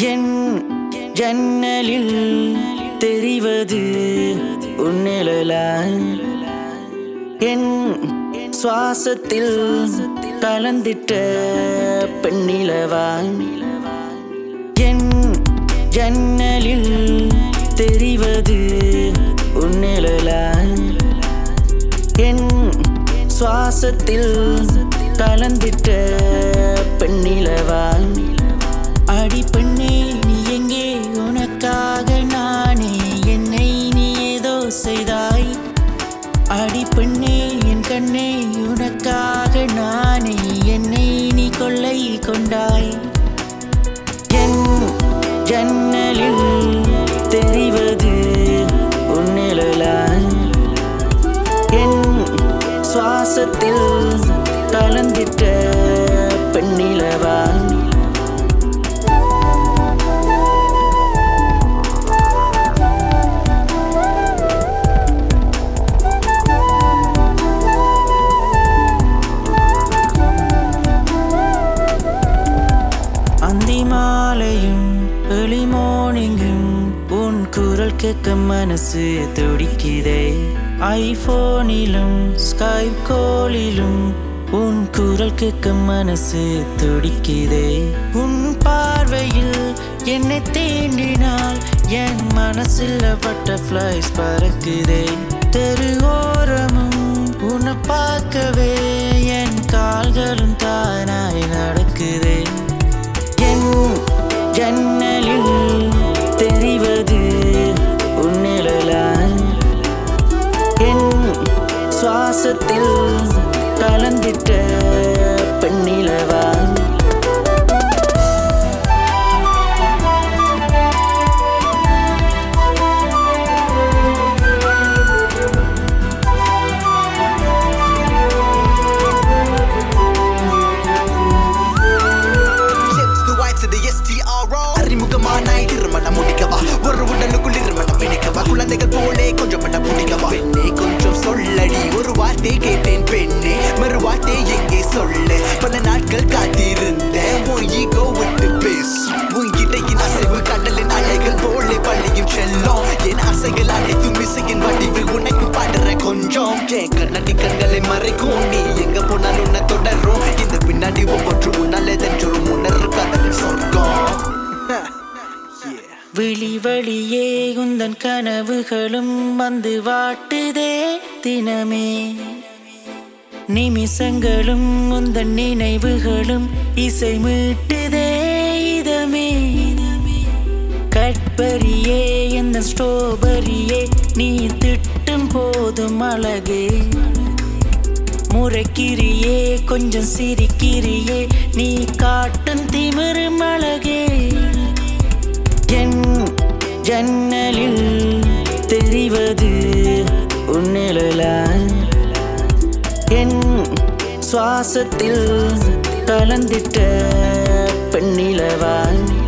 என் ஜன்னலில் தெரிவது உன்னிழலாய் என் சுவாசத்தில் கலந்திட்ட பெண்ணிலவாய் என் ஜன்னலில் தெரிவது உன்னிழலாய் என் சுவாசத்தில் கலந்திட்ட பெண்ணிலவாய் அடி பெண்ணே நீ எங்கே உனக்காக நானே என்னை நீ ஏதோ செய்தாய் அடி பெண்ணே என் கண்ணே உனக்காக நானே என்னை நீ கொள்ளை கொண்டாய் என் ஜன்னலில் தெரிவது உன்னிழலாய் என் சுவாசத்தில் கலந்திட்ட பெண்ணிலவாய் அந்தி மாலையும் early morningம் உன் குரல் கேட்க மனசு துடிக்குதே ஐபோனிலும் ஸ்கைப் கோலிலும் உன் குரல் கேட்க மனசு துடிக்குதே உன் பார்வையில் என்னை தீண்டினால் என் மனசில் பட்டர்ஃப்ளைஸ் பறக்குதே தெரு ஓரமும் உன்னை பார்க்கவே என் கால்களும் தானாய் நடக்குதே என் ஜன்னலில் தெரிவது உன்னிழலாய் என் சுவாசத்தில் கலந்திட்ட பெண்ணிலவாய் Lips to white to the STRO அறிமுகமானாய் திருமணம் முடிக்கவா ஒரு உடலுக்குள் இருமணம் இணைக்கவா குழந்தைகள் போலே கொஞ்சம் பட்ட பிடிக்கவா பெண்ணே கொஞ்சம் சொல்லடி ஒரு வார்த்தை கேட்டேன் பெண்ணே மறு வார்த்தை எங்கே சொல்ல பல நாட்கள் காத்திருந்தேன் உன் ஈகோ விட்டு பேசு உன் இடையின் அசைவு கடலின் அலைகள் போலே பள்ளியும் செல்லும் என் ஆசைகள் அனைத்தும் இசையின் வடிவில் உனக்கு பாடுற கொஞ்சம் என் கண்ணடி கண்களை மறைக்கும் நீ எங்க போனாலும் உன்னை தொடரும் இந்த பின்னாடி ஒவ்வொன்று முன்னாலே தென்றொரும் உணர்வு காதலின் சொர்க்கம் Yeah. விழி வழியே உந்தன் கனவுகளும் வந்து வாட்டுதே தினமே நிமிஷங்களும் உந்தன் நினைவுகளும் இசை மீட்டுதே இதமே கட்பரியே எந்த ஸ்ட்ராபெரியே நீ திட்டும் போதும் அழகே முறைக்கிறியே கொஞ்சம் சிரிக்கிறியே நீ காட்டும் திமிரும் அழகே என் ஜன்னலில் தெரிவது உன்னிழலாய் என் சுவாசத்தில் கலந்திட்ட பெண்ணிலவாய்